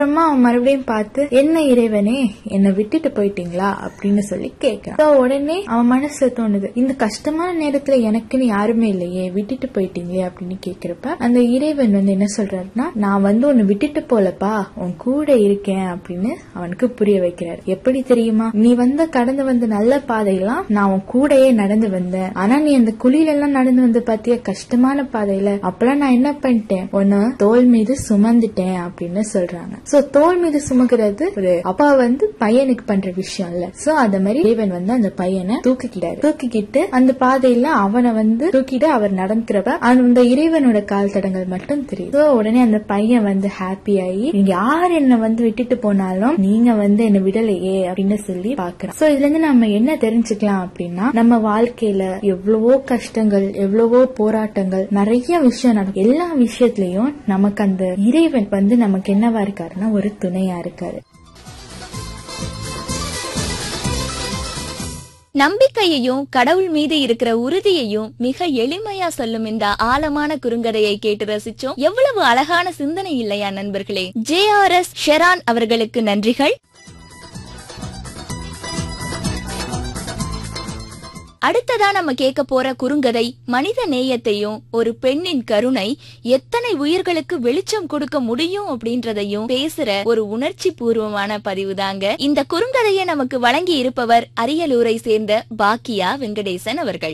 அப்புறமா அவன் மறுபடியும் பார்த்து என்ன இறைவனே என்னை விட்டுட்டு போயிட்டீங்களா அப்படின்னு சொல்லி கேட்கிறான் So, உடனே அவன் மனசுல தோணுது இந்த கஷ்டமான நேரத்துல எனக்குன்னு யாருமே இல்லையே விட்டுட்டு போயிட்டீங்களே அப்படின்னு கேக்குறப்ப அந்த இறைவன் வந்து என்ன சொல்றாருன்னா நான் வந்து உன்னை விட்டுட்டு போலப்பா உன் கூட இருக்கேன் அப்படின்னு அவனுக்கு புரிய வைக்கிறாரு எப்படி தெரியுமா நீ வந்து கடந்து வந்த நல்ல பாதையெல்லாம் நான் உன் கூடயே நடந்து வந்தேன் ஆனா நீ அந்த குழியில எல்லாம் நடந்து வந்து பாத்தியா கஷ்டமான பாதையில அப்பெல்லாம் நான் என்ன பண்ணிட்டேன் உன்னை தோல் மீது சுமந்துட்டேன் அப்படின்னு சொல்றாங்க சோ தோல் மீது சுமக்கிறது ஒரு அப்பா வந்து பையனுக்கு பண்ற விஷயம் இல்ல சோ அந்த மாதிரி இறைவன் வந்து அந்த பையனை தூக்கிக்கிட்டாரு தூக்கிக்கிட்டு அந்த பாதையில அவனை வந்து தூக்கிட்டு அவர் நடக்கிறப்ப அந்த இறைவனோட கால் தடங்கள் மட்டும் தெரியும் சோ உடனே அந்த பையன் வந்து ஹாப்பி ஆகி நீங்க யார் என்ன வந்து விட்டுட்டு போனாலும் நீங்க வந்து என்ன விடலையே அப்படின்னு சொல்லி பாக்குறான் சோ இதுல இருந்து நம்ம என்ன தெரிஞ்சுக்கலாம் அப்படின்னா நம்ம வாழ்க்கையில எவ்வளவோ கஷ்டங்கள் எவ்வளவோ போராட்டங்கள் நிறைய விஷயம் நடக்கும் எல்லா விஷயத்திலயும் நமக்கு அந்த இறைவன் வந்து நமக்கு என்னவா இருக்காருன்னா ஒரு துணையா இருக்காரு நம்பிக்கையையும் கடவுள் மீது இருக்கிற உறுதியையும் மிக எளிமையா சொல்லும் இந்த ஆழமான குறுங்கதையை கேட்டு ரசிச்சோம் எவ்வளவு அழகான சிந்தனை இல்லையா நண்பர்களே ஜே ஆர் எஸ் ஷெரான் அவர்களுக்கு நன்றிகள் அடுத்ததா நம்ம கேட்க போற குறுங்கதை மனித நேயத்தையும் ஒரு பெண்ணின் கருணை எத்தனை உயிர்களுக்கு வெளிச்சம் கொடுக்க முடியும் அப்படின்றதையும் பேசுற ஒரு உணர்ச்சி பூர்வமான பதிவு தாங்க இந்த குறுங்கதையை நமக்கு வழங்கி இருப்பவர் அரியலூரை சேர்ந்த பாக்கியா வெங்கடேசன் அவர்கள்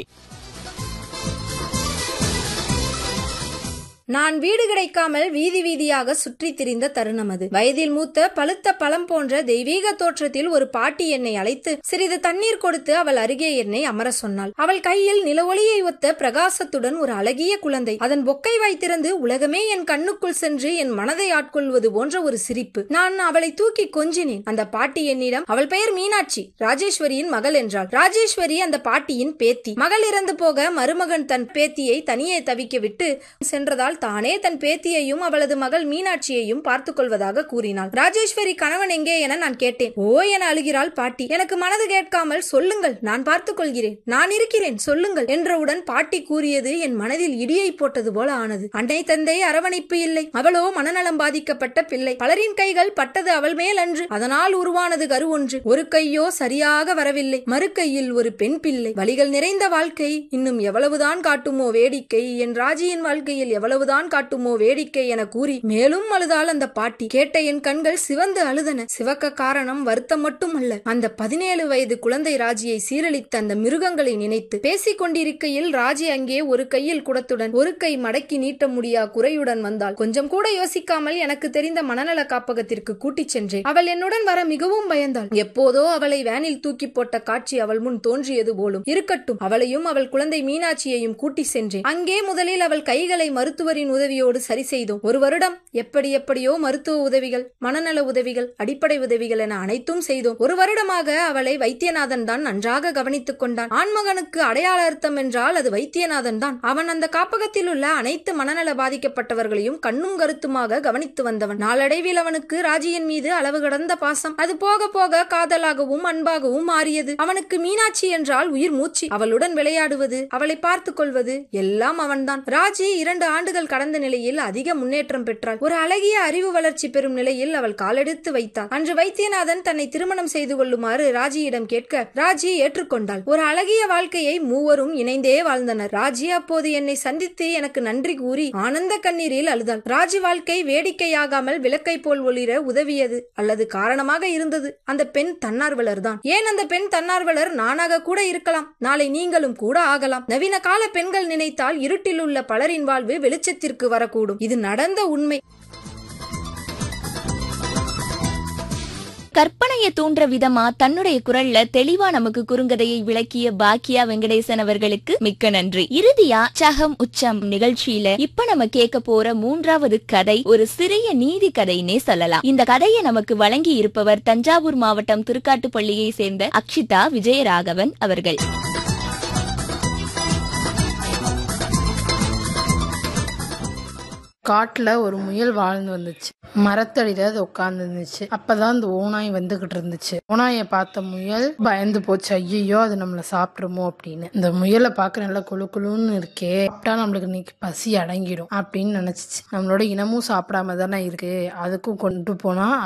நான் வீடு கிடைக்காமல் வீதி வீதியாக சுற்றித் திரிந்த தருணம் அது வயதில் மூத்த பழுத்த பழம் போன்ற தெய்வீக தோற்றத்தில் ஒரு பாட்டி என்னை அழைத்து சிறிது தண்ணீர் கொடுத்து அவள் அருகே என்னை அமர சொன்னாள் அவள் கையில் நிலவொளியை ஒத்த பிரகாசத்துடன் ஒரு அழகிய குழந்தை அதன் பொக்கை வைத்திருந்து உலகமே என் கண்ணுக்குள் சென்று என் மனதை ஆட்கொள்வது போன்ற ஒரு சிரிப்பு நான் அவளை தூக்கி கொஞ்சினேன் அந்த பாட்டி என்னிடம் அவள் பெயர் மீனாட்சி ராஜேஸ்வரியின் மகள் என்றாள் ராஜேஸ்வரி அந்த பாட்டியின் பேத்தி மகள் இறந்து போக மருமகன் தன் பேத்தியை தனியே தவிக்க விட்டு சென்றதால் தானே தன் பேத்தியையும் அவளது மகள் மீனாட்சியையும் பார்த்துக் கொள்வதாக கூறினாள் ராஜேஸ்வரி கணவன் எங்கே என நான் கேட்டேன் ஓ என அழுகிறாள் பாட்டி எனக்கு மனது கேட்காமல் சொல்லுங்கள் நான் பார்த்துக் கொள்கிறேன் நான் இருக்கிறேன் சொல்லுங்கள் என்றவுடன் பாட்டி கூறியது என் மனதில் இடியை போட்டது போல ஆனது அன்னை தந்தை அரவணைப்பு இல்லை அவளோ மனநலம் பாதிக்கப்பட்ட பிள்ளை பலரின் கைகள் பட்டது அவள் மேல் அன்று அதனால் உருவானது கரு ஒன்று ஒரு கையோ சரியாக வரவில்லை மறு கையில் ஒரு பெண் பிள்ளை வழிகள் நிறைந்த வாழ்க்கை இன்னும் எவ்வளவுதான் காட்டுமோ வேடிக்கை என் ராஜியின் வாழ்க்கையில் எவ்வளவுதான் காட்டுமோ வேடிக்கை என கூறி மேலும் அழுதாள் அந்த பாட்டி கேட்ட என் கண்கள் சிவந்து அழுதன சிவக்க காரணம் வருத்தம் மட்டுமல்ல அந்த பதினேழு வயது குழந்தை ராஜியை சீரழித்த அந்த மிருகங்களை நினைத்து பேசிக் கொண்டிருக்கையில் ராஜி அங்கே ஒரு கையில் குடத்துடன் ஒரு கை மடக்கி நீட்ட முடியா குறையுடன் வந்தாள் கொஞ்சம் கூட யோசிக்காமல் எனக்கு தெரிந்த மனநல காப்பகத்திற்கு கூட்டிச் சென்றேன் அவள் என்னுடன் வர மிகவும் பயந்தாள் எப்போதோ அவளை வேனில் தூக்கி போட்ட காட்சி அவள் முன் தோன்றியது போலும் இருக்கட்டும் அவளையும் அவள் குழந்தை மீனாட்சியையும் கூட்டி சென்றேன் அங்கே முதலில் அவள் கைகளை மருத்துவரின் உதவியோடு சரி செய்தோம் ஒரு வருடம் எப்படி எப்படியோ மருத்துவ உதவிகள் மனநல உதவிகள் அடிப்படை உதவிகள் என அனைத்தும் செய்தோம் ஒரு வருடமாக அவளை வைத்தியநாதன் தான் நன்றாக கவனித்துக் கொண்டான் ஆண்மகனுக்கு அடையாள அர்த்தம் என்றால் அது வைத்தியநாதன் தான் அவன் அந்த காப்பகத்தில் உள்ள அனைத்து மனநல பாதிக்கப்பட்டவர்களையும் கண்ணும் கருத்துமாக கவனித்து வந்தவன் நாளடைவில் அவனுக்கு ராஜியின் மீது அளவு கடந்த பாசம் அது போக போக காதலாகவும் அன்பாகவும் மாறியது அவனுக்கு மீனாட்சி என்றால் உயிர் மூச்சு அவளுடன் விளையாடுவது அவளை பார்த்துக் கொள்வது எல்லாம் அவன்தான் ராஜி இரண்டு ஆண்டுகள் கடந்த நிலையில் அதிக முன்னேற்றம் பெற்றாள் ஒரு அழகிய அறிவு வளர்ச்சி பெறும் நிலையில் அவள் காலெடுத்து வைத்தாள் அன்று வைத்தியநாதன் தன்னை திருமணம் செய்து கொள்ளுமாறு ராஜியிடம் கேட்க ராஜி ஏற்றுக்கொண்டாள் ஒரு அழகிய வாழ்க்கையை மூவரும் இணைந்தே வாழ்ந்தனர் ராஜி அப்போது என்னை சந்தித்து எனக்கு நன்றி கூறி ஆனந்த கண்ணீரில் அழுதாள் ராஜி வாழ்க்கை வேடிக்கையாகாமல் விளக்கை போல் ஒளிர உதவியது அல்லது காரணமாக இருந்தது அந்த பெண் தன்னார்வலர் தான் ஏன் அந்த பெண் தன்னார்வலர் நானாக கூட இருக்கலாம் நாளை நீங்களும் கூட ஆகலாம் நவீன கால பெண்கள் நினைத்தால் இருட்டில் உள்ள பலரின் வாழ்வு வெளிச்சத்திற்கு வரக்கூடும் இது நடந்த உண்மை கற்பனையை தூண்டுற விதமா தன்னுடைய குரல்ல தெளிவா நமக்கு குறுங்கதையை விளக்கிய பாக்கியா வெங்கடேசன் அவர்களுக்கு மிக்க நன்றி இறுதியா சகம் உச்சம் நிகழ்ச்சியில இப்ப நம்ம கேட்க போற மூன்றாவது கதை ஒரு சிறிய நீதி கதைன்னே சொல்லலாம் இந்த கதையை நமக்கு வழங்கி இருப்பவர் தஞ்சாவூர் மாவட்டம் திருக்காட்டுப்பள்ளியை சேர்ந்த அக்ஷிதா விஜயராகவன் அவர்கள் காட்டுல ஒரு முயல் வாழ்ந்து வந்துச்சு மரத்தடியில அது உட்கார்ந்து இருந்துச்சு அப்பதான் அந்த ஓனாய் வந்துகிட்டு இருந்துச்சு ஓனாயை பார்த்த முயல் பயந்து போச்சு ஐயோ அது நம்மள சாப்பிடுமோ அப்படின்னு இந்த முயலை பார்க்க நல்லா குழு குழுன்னு இருக்கே சாப்பிட்டா நம்மளுக்கு இன்னைக்கு பசி அடங்கிடும் அப்படின்னு நினைச்சிச்சு நம்மளோட இனமும் சாப்பிடாம தானே இருக்கு அதுக்கும் கொண்டு போனா